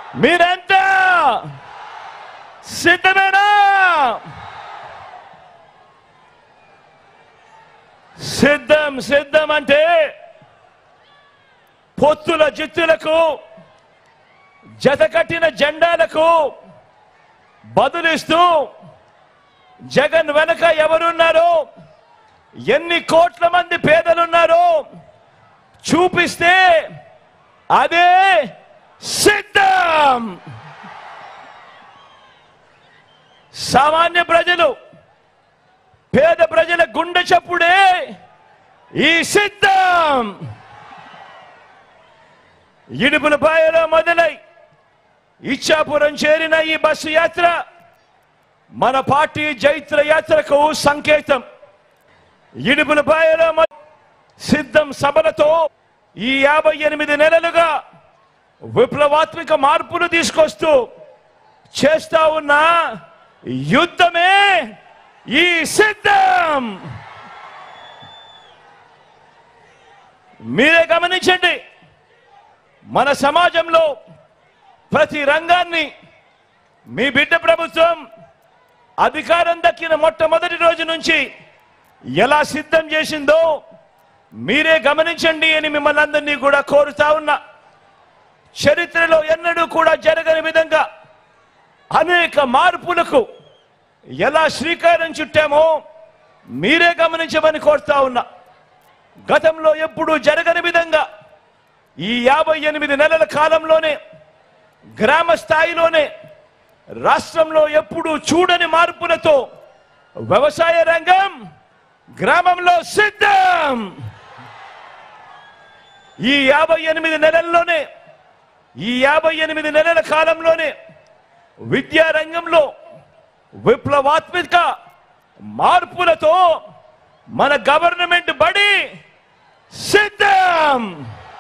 మీరంతా సిద్ధమేనా సిద్ధం సిద్ధం అంటే పొత్తుల జిత్తులకు జతకట్టిన జెండాలకు బదులిస్తూ జగన్ వెనక ఎవరున్నారో ఎన్ని కోట్ల మంది పేదలున్నారో చూపిస్తే అదే సిద్ధం సామాన్య ప్రజలు పేద ప్రజల గుండె చప్పుడే ఈ సిద్ధం ఇడుపులపాయలో మొదలై ఇచ్చాపురం చేరిన ఈ బస్సు యాత్ర మన పార్టీ జైత్ర యాత్రకు సంకేతం ఇడుపులపాయలో మొ- సిద్ధం సభలతో ఈ యాభై ఎనిమిది నెలలుగా విప్లవాత్మక మార్పులు తీసుకొస్తూ చేస్తా ఉన్న యుద్ధమే ఈ సిద్ధం మీరే గమనించండి మన సమాజంలో ప్రతి రంగాన్ని మీ బిడ్డ ప్రభుత్వం అధికారం దక్కిన మొట్టమొదటి రోజు నుంచి ఎలా సిద్ధం చేసిందో మీరే గమనించండి అని మిమ్మల్ని అందరినీ కూడా కోరుతా ఉన్నా చరిత్రలో ఎన్నడూ కూడా జరగని విధంగా అనేక మార్పులకు ఎలా శ్రీకారం చుట్టామో మీరే గమనించమని కోరుతా ఉన్నా గతంలో ఎప్పుడూ జరగని విధంగా ఈ యాభై ఎనిమిది నెలల కాలంలోనే గ్రామ స్థాయిలోనే రాష్ట్రంలో ఎప్పుడూ చూడని మార్పులతో వ్యవసాయ రంగం గ్రామంలో సిద్ధం ఈ యాభై ఎనిమిది నెలల్లోనే ఈ యాభై ఎనిమిది నెలల కాలంలోనే విద్యా రంగంలో విప్లవాత్మక మార్పులతో మన గవర్నమెంట్ బడి సిద్ధం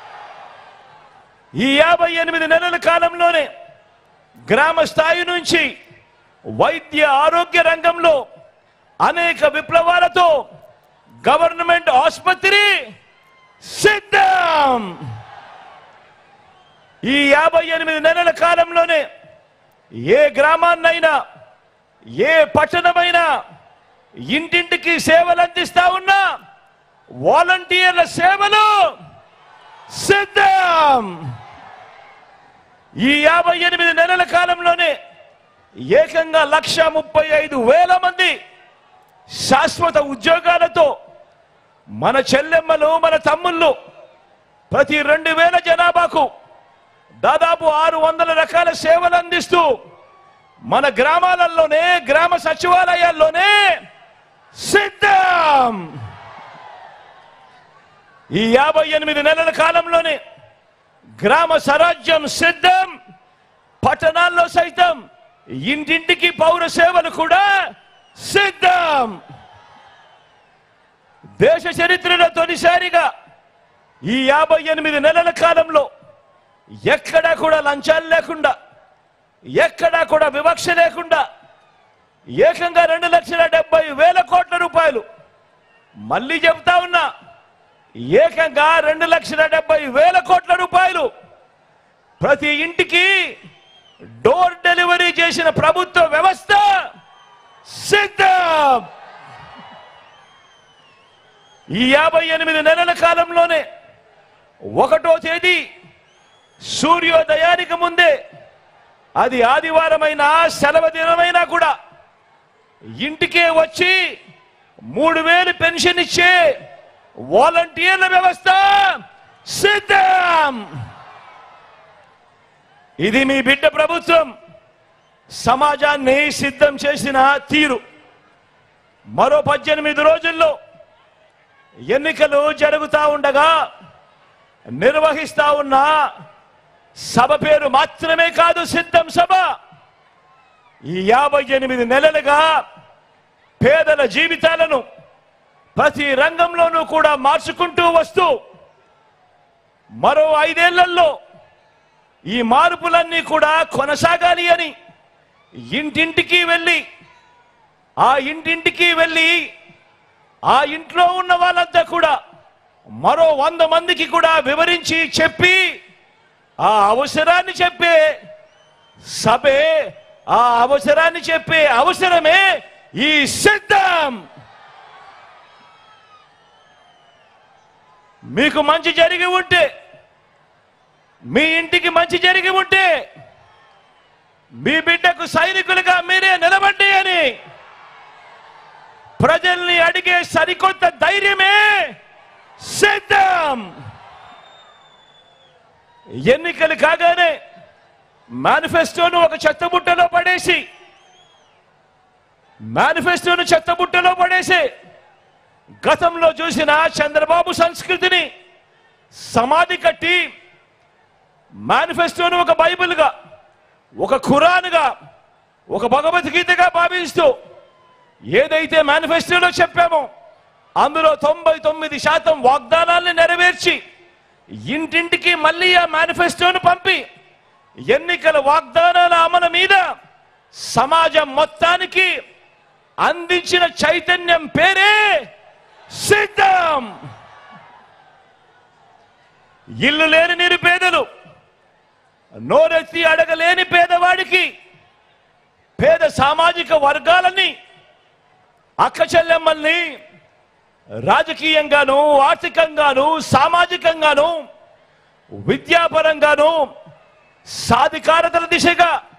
ఈ యాభై ఎనిమిది నెలల కాలంలోనే గ్రామ స్థాయి నుంచి వైద్య ఆరోగ్య రంగంలో అనేక విప్లవాలతో గవర్నమెంట్ ఆసుపత్రి సిద్ధం ఈ యాభై ఎనిమిది నెలల కాలంలోనే ఏ గ్రామాన్నైనా ఏ పట్టణమైనా ఇంటింటికి సేవలు అందిస్తా ఉన్నా వాలంటీర్ల సేవలు సిద్ధం ఈ యాభై ఎనిమిది నెలల కాలంలోనే ఏకంగా లక్ష ముప్పై ఐదు వేల మంది శాశ్వత ఉద్యోగాలతో మన చెల్లెమ్మలు మన తమ్ముళ్ళు ప్రతి రెండు వేల జనాభాకు దాదాపు ఆరు వందల రకాల సేవలు అందిస్తూ మన గ్రామాలలోనే గ్రామ సచివాలయాల్లోనే సిద్ధం ఈ యాభై ఎనిమిది నెలల కాలంలోనే గ్రామ స్వరాజ్యం సిద్ధం పట్టణాల్లో సైతం ఇంటింటికి పౌర సేవలు కూడా సిద్ధం దేశ చరిత్రలో తొలిసారిగా ఈ యాభై ఎనిమిది నెలల కాలంలో ఎక్కడా కూడా లంచాలు లేకుండా ఎక్కడా కూడా వివక్ష లేకుండా ఏకంగా రెండు లక్షల డెబ్బై వేల కోట్ల రూపాయలు మళ్ళీ చెబుతా ఉన్నా ఏకంగా రెండు లక్షల డెబ్బై వేల కోట్ల రూపాయలు ప్రతి ఇంటికి డోర్ డెలివరీ చేసిన ప్రభుత్వ వ్యవస్థ సిద్ధం ఈ యాభై ఎనిమిది నెలల కాలంలోనే ఒకటో తేదీ సూర్యోదయానికి ముందే అది ఆదివారమైనా సెలవు దినమైనా కూడా ఇంటికే వచ్చి మూడు వేలు పెన్షన్ ఇచ్చే వాలంటీర్ల వ్యవస్థ సిద్ధం ఇది మీ బిడ్డ ప్రభుత్వం సమాజాన్ని సిద్ధం చేసిన తీరు మరో పద్దెనిమిది రోజుల్లో ఎన్నికలు జరుగుతా ఉండగా నిర్వహిస్తా ఉన్న సభ పేరు మాత్రమే కాదు సిద్ధం సభ ఈ యాభై ఎనిమిది నెలలుగా పేదల జీవితాలను ప్రతి రంగంలోనూ కూడా మార్చుకుంటూ వస్తూ మరో ఐదేళ్లలో ఈ మార్పులన్నీ కూడా కొనసాగాలి అని ఇంటింటికి వెళ్ళి ఆ ఇంటింటికి వెళ్ళి ఆ ఇంట్లో ఉన్న వాళ్ళంతా కూడా మరో వంద మందికి కూడా వివరించి చెప్పి ఆ అవసరాన్ని చెప్పే సభే ఆ అవసరాన్ని చెప్పే అవసరమే ఈ సిద్ధం మీకు మంచి జరిగి ఉంటే మీ ఇంటికి మంచి జరిగి ఉంటే మీ బిడ్డకు సైనికులుగా మీరే నిలబడి అని ప్రజల్ని అడిగే సరికొత్త ధైర్యమే సిద్ధం ఎన్నికలు కాగానే మేనిఫెస్టోను ఒక చెత్తబుట్టలో పడేసి మేనిఫెస్టోను చెత్తబుట్టలో పడేసి గతంలో చూసిన చంద్రబాబు సంస్కృతిని సమాధి కట్టి మేనిఫెస్టోను ఒక బైబిల్గా ఒక ఖురాన్గా ఒక భగవద్గీతగా భావిస్తూ ఏదైతే మేనిఫెస్టోలో చెప్పామో అందులో తొంభై తొమ్మిది శాతం వాగ్దానాల్ని నెరవేర్చి ఇంటింటికి మళ్ళీ ఆ మేనిఫెస్టోను పంపి ఎన్నికల వాగ్దానాల అమలు మీద సమాజం మొత్తానికి అందించిన చైతన్యం పేరే సిద్ధం ఇల్లు లేని నిరుపేదలు నోరెత్తి అడగలేని పేదవాడికి పేద సామాజిక వర్గాలని అక్క చెల్లెమ్మల్ని రాజకీయంగాను ఆర్థికంగాను సామాజికంగాను విద్యాపరంగాను సాధికారతల దిశగా